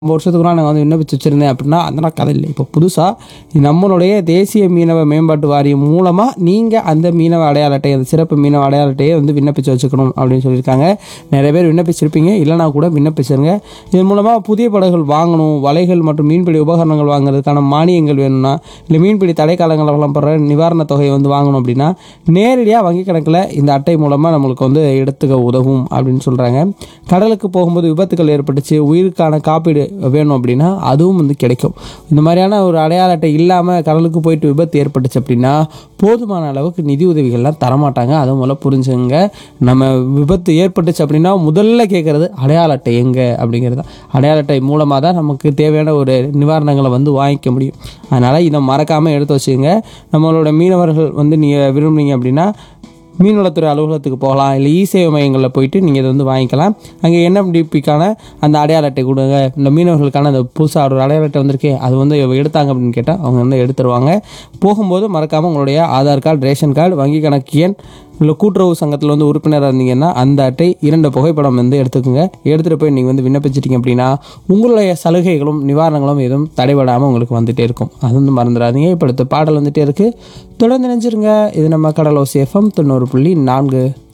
ரொம்ப வருஷத்துக்குலாம் நாங்கள் வந்து விண்ணப்பிச்சு வச்சுருந்தேன் அப்படின்னா அதெல்லாம் கதை இல்லை இப்போ புதுசாக நம்மளுடைய தேசிய மீனவ மேம்பாட்டு வாரியம் மூலமாக நீங்கள் அந்த மீனவ அடையாள அட்டை அந்த சிறப்பு மீனவ அடையாள அட்டையை வந்து விண்ணப்பிச்சு வச்சுக்கணும் அப்படின்னு சொல்லியிருக்காங்க நிறைய பேர் விண்ணப்பிச்சிருப்பீங்க இல்லைனா கூட விண்ணப்பிச்சிருங்க இதன் மூலமாக புதிய படகுகள் வாங்கணும் வலைகள் மற்றும் மீன்பிடி உபகரணங்கள் வாங்குறதுக்கான மானியங்கள் வேணும்னா இல்லை மீன்பிடி தடை காலங்களில் வழங்கப்படுற நிவாரண தொகையை வந்து வாங்கணும் அப்படின்னா நேரடியாக வங்கி கணக்கில் இந்த அட்டை மூலமாக நம்மளுக்கு வந்து எடுத்துக்க உதவும் அப்படின்னு சொல்கிறாங்க கடலுக்கு போகும்போது விபத்துகள் ஏற்பட்டுச்சு உயிருக்கான காப்பீடு வேணும் அப்படின்னா அதுவும் வந்து கிடைக்கும் இந்த மாதிரியான ஒரு அடையாள அட்டை இல்லாமல் கடலுக்கு போயிட்டு விபத்து ஏற்பட்டுச்சு அப்படின்னா போதுமான அளவுக்கு நிதி உதவிகள்லாம் தரமாட்டாங்க அதை முதல்ல புரிஞ்சுங்க நம்ம விபத்து ஏற்பட்டுச்சு அப்படின்னா முதல்ல கேட்குறது அடையாள அட்டை எங்கே அப்படிங்கிறது தான் அடையாள அட்டை மூலமாக தான் நமக்கு தேவையான ஒரு நிவாரணங்களை வந்து வாங்கிக்க முடியும் அதனால் இதை மறக்காமல் எடுத்து வச்சுக்கோங்க நம்மளோட மீனவர்கள் வந்து நீங்கள் விரும்புனீங்க அப்படின்னா மீன்வளத்துறை அலுவலகத்துக்கு போகலாம் இல்லை இ சேவை மையங்களில் போயிட்டு நீங்கள் இதை வந்து வாங்கிக்கலாம் அங்கே என்எம்டிபிக்கான அந்த அடையாள அட்டை கொடுங்க இந்த மீனவர்களுக்கான அந்த புதுசாக ஒரு அடையாள அட்டை வந்திருக்கே அது வந்து இவ எடுத்தாங்க அப்படின்னு கேட்டால் அவங்க வந்து எடுத்துருவாங்க போகும்போது மறக்காமல் உங்களுடைய ஆதார் கார்டு ரேஷன் கார்டு வங்கி கணக்கு எண் இல்லை கூட்டுறவு சங்கத்தில் வந்து உறுப்பினராக இருந்தீங்கன்னா அந்த அட்டை இரண்டு புகைப்படம் வந்து எடுத்துக்கோங்க எடுத்துகிட்டு போய் நீங்கள் வந்து விண்ணப்பிச்சிட்டிங்க அப்படின்னா உங்களுடைய சலுகைகளும் நிவாரணங்களும் எதுவும் தடைபடாமல் உங்களுக்கு வந்துகிட்டே இருக்கும் அது வந்து மறந்துடாதீங்க இப்போ அடுத்த பாடல் வந்துகிட்டே இருக்குது தொடர்ந்து நினைச்சிருங்க இது நம்ம கடலோசி எஃப்எம் தொண்ணூறு புள்ளி நான்கு